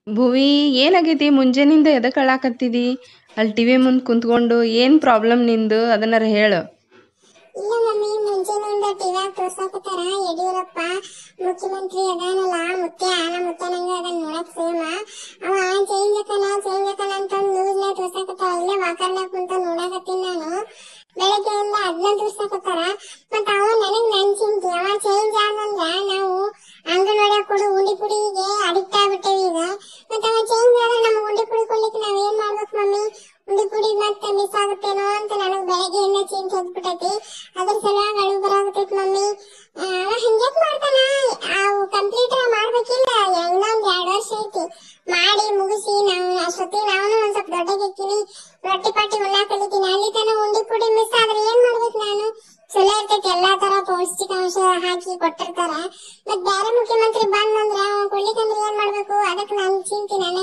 ಭುವಿ ಏನಾಗೈತಿ ಮುಂಜಾನಿಂದ ಎದಕ್ ಅಳಾಕತ್ತಿದಿ ಅಲ್ಲಿ ಟಿವಿ ಮುಂದ್ ಕುಂತ್ಕೊಂಡು ಏನ್ ಪ್ರಾಬ್ಲಮ್ ನಿಂದು ಅದನ್ನಾರ ಹೇಳು ಇಲ್ಲ ಮಮ್ಮಿ ಮುಂಜಾನೆಯಿಂದ ಟಿವ್ಯಾಗ ತೋರ್ಸಾಕತ್ತಾರ ಯಡಿಯೂರಪ್ಪ ಮುಖ್ಯಮಂತ್ರಿ ಅದಾನಲ್ಲ ಮುತ್ಯ ನಮ್ಮ ಮುತ್ಯ ನಂಗ ಅದನ್ನ ನೋಡಕ್ ಸೇಮ ಅವ ಚೇಂಜ್ ಅಕನ ಚೇಂಜ್ ಅಕನ ಅಂತ ನ್ಯೂಸ್ ನ್ಯಾಗ ತೋರ್ಸಾಕತ್ತಾರ ಇಲ್ಲೇ ವಾಕರ್ನಾಗ ಕುಂತ ನೋಡಾಕತ್ತೀನಿ ನಾನು ಬೆಳಗ್ಗೆಯಿಂದ ಅದನ್ನ ತೋರ್ಸಾಕತ್ತಾರ ಮತ್ತ ಅವ ನನಗ್ ನನ್ ಚಿಂತೆ ಅವ ಚೇಂಜ್ ಆದಂದ್ರ ನಾವು ಅಂಗನವಾಡಿಯಾಗ ಕೊಡು ಉಂಡಿ ಪುಡಿಗೆ ಅಡಿಕ್ಟ್ ಆಗ್ಬಿಟ್ಟೇವಿ ಈಗ ಮತ್ತ ಅವ ಚೇಂಜ್ ಆದ್ರೆ ನಮ್ಗೆ ಉಂಡಿ ಪುಡಿ ಕೊಡ್ಲಿಕ್ಕೆ ನಾವ್ ಏನ್ ಮಾಡ್ಬೇಕು ಮಮ್ಮಿ ಉಂಡಿ ಪುಡಿ ಮತ್ತೆ ಮಿಸ್ ಆಗುತ್ತೇನೋ ಅಂತ ನನಗ್ ಬೆಳಗ್ಗೆಯಿಂದ ಚಿಂತೆ ಎದ್ಬಿಟ್ಟೈತಿ ಅದ್ರ ಸಲುವಾಗಿ ಅಳು ಬರಾಕತ್ತೈತಿ ಮಮ್ಮಿ ಆ, ಅವ ಹಂಗ್ಯಾಕ್ ಮಾಡ್ತಾನ ಅವು ಕಂಪ್ಲೀಟ್ ಮಾಡ್ಬೇಕಿಲ್ಲ ಇನ್ನೊಂದ್ ಎರಡ್ ವರ್ಷ ಐತಿ ಮಾಡಿ ಮುಗಿಸಿ ನಾವು ಅಷ್ಟೊತ್ತಿಗೆ ನಾನು ಒಂದ್ ಸ್ವಲ್ಪ ದೊಡ್ಡಗಿರ್ತೀನಿ ರೊಟ್ಟಿ ಪಾಟಿ ಉಣ್ಣಾಕ್ ಕಲಿತೀನಿ ಅಲ್ಲಿ ತನ ಉಂಡಿ ಪುಡಿ ಮಿಸ್ ಆದ್ರೆ ಏನ್ ಮಾಡ್ಬೇಕು ನಾನು ಚಲೋ ಇರ್ತೈತಿ ಎಲ್ಲಾ ತರ ಪೌಷ್ಟಿಕಾಂಶ ಹಾಕಿ ಕೊಟ್ಟಿರ್ತಾರ ಮತ್ ಬೇರೆ ಮುಖ್ಯಮಂತ್ರಿ ಬಂದಂದ್ರ ಅವ ಕೊಡ್ಲಿಕ್ಕಂದ್ರ ಏನ್ ಮಾಡ್ಬೇಕು ಅದಕ್ಕೆ ನನ್ ಚಿಂತೆ ನನಗ